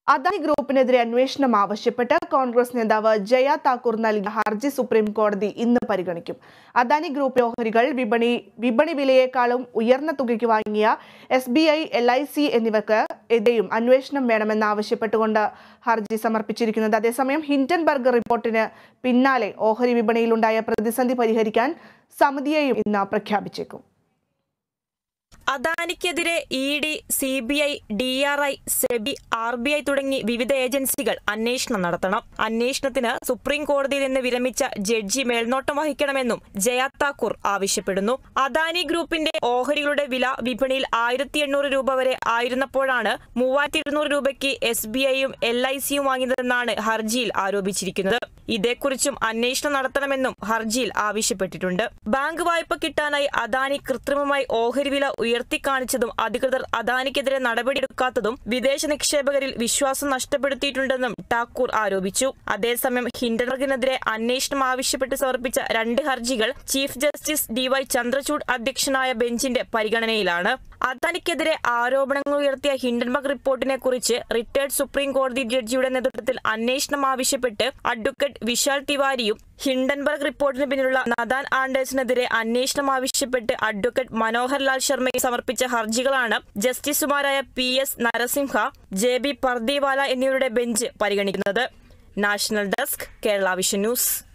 അദാനി ഗ്രൂപ്പിനെതിരെ അന്വേഷണം ആവശ്യപ്പെട്ട് കോൺഗ്രസ് നേതാവ് ജയ താക്കൂർ നൽകിയ ഹർജി സുപ്രീം കോടതി ഇന്ന് പരിഗണിക്കും അദാനി ഗ്രൂപ്പ് ഓഹരികൾ വിപണി വിപണി വിലയേക്കാളും ഉയർന്ന തുകയ്ക്ക് വാങ്ങിയ S B I L I C എന്നിവർക്ക് എതിരെയും അന്വേഷണം വേണമെന്ന് ആവശ്യപ്പെട്ടുകൊണ്ട് ഹർജി സമർപ്പിച്ചിരിക്കുന്നത് അതേസമയം ഹിൻഡൻബർഗ് റിപ്പോർട്ടിന് പിന്നാലെ ഓഹരി വിപണിയിലുണ്ടായ പ്രതിസന്ധി പരിഹരിക്കാൻ സമിതിയെയും ഇന്ന് പ്രഖ്യാപിച്ചേക്കും അദാനിക്കെതിരെ E D C B I D R I SEBI R B I തുടങ്ങി വിവിധ ഏജൻസികൾ അന്വേഷണം നടത്തണം അന്വേഷണത്തിന് സുപ്രീം കോടതിയിൽ നിന്ന് വിരമിച്ച ജഡ്ജി മേൽനോട്ടം വഹിക്കണമെന്നും ജയ താക്കൂർ ആവശ്യപ്പെടുന്നു അദാനി ഗ്രൂപ്പിന്റെ ഓഹരികളുടെ വില വിപണിയിൽ ആയിരത്തി എണ്ണൂറ് രൂപ വരെ ആയിരുന്നപ്പോഴാണ് മൂവായിരത്തി ഇരുന്നൂറ് രൂപയ്ക്ക് എസ് ബി ഐയും എൽ ഐ സിയും വാങ്ങിയതെന്നാണ് ഹർജിയിൽ ആരോപിച്ചിരിക്കുന്നത് ഇതേക്കുറിച്ചും അന്വേഷണം നടത്തണമെന്നും ഹർജിയിൽ ആവശ്യപ്പെട്ടിട്ടുണ്ട് ബാങ്ക് വായ്പ കിട്ടാനായി അദാനി കൃത്രിമമായി ഓഹരി വില ഉയർത്തിക്കാണിച്ചതും അധികൃതർ അദാനിക്കെതിരെ നടപടിയെടുക്കാത്തതും വിദേശ നിക്ഷേപകരിൽ വിശ്വാസം നഷ്ടപ്പെടുത്തിയിട്ടുണ്ടെന്നും ടാക്കൂർ ആരോപിച്ചു അതേസമയം ഹിൻഡൻബർഗിനെതിരെ അന്വേഷണം ആവശ്യപ്പെട്ട് സമർപ്പിച്ച രണ്ട് ഹർജികൾ chief justice D Y Chandrachud അധ്യക്ഷനായ ബെഞ്ചിന്റെ പരിഗണനയിലാണ് അദാനിക്കെതിരെ ആരോപണങ്ങൾ ഉയർത്തിയ ഹിൻഡൻബർഗ് റിപ്പോർട്ടിനെ കുറിച്ച് റിട്ടയർഡ് സുപ്രീം കോടതി ജഡ്ജിയുടെ നേതൃത്വത്തിൽ അന്വേഷണം ആവശ്യപ്പെട്ട് അഡ്വക്കേറ്റ് വിശാൽ തിവാരിയും ഹിൻഡൻബർഗ് റിപ്പോർട്ടിന് പിന്നിലുള്ള നദാൻ ആൻഡേഴ്സിനെതിരെ അന്വേഷണം ആവശ്യപ്പെട്ട് അഡ്വക്കേറ്റ് മനോഹർ ലാൽ ശർമ്മയെ സമർപ്പിച്ച ഹർജികളാണ് ജസ്റ്റിസുമാരായ P S Narasimha J B Pardiwala എന്നിവരുടെ ബെഞ്ച് പരിഗണിക്കുന്നത് national desk Kerala vision news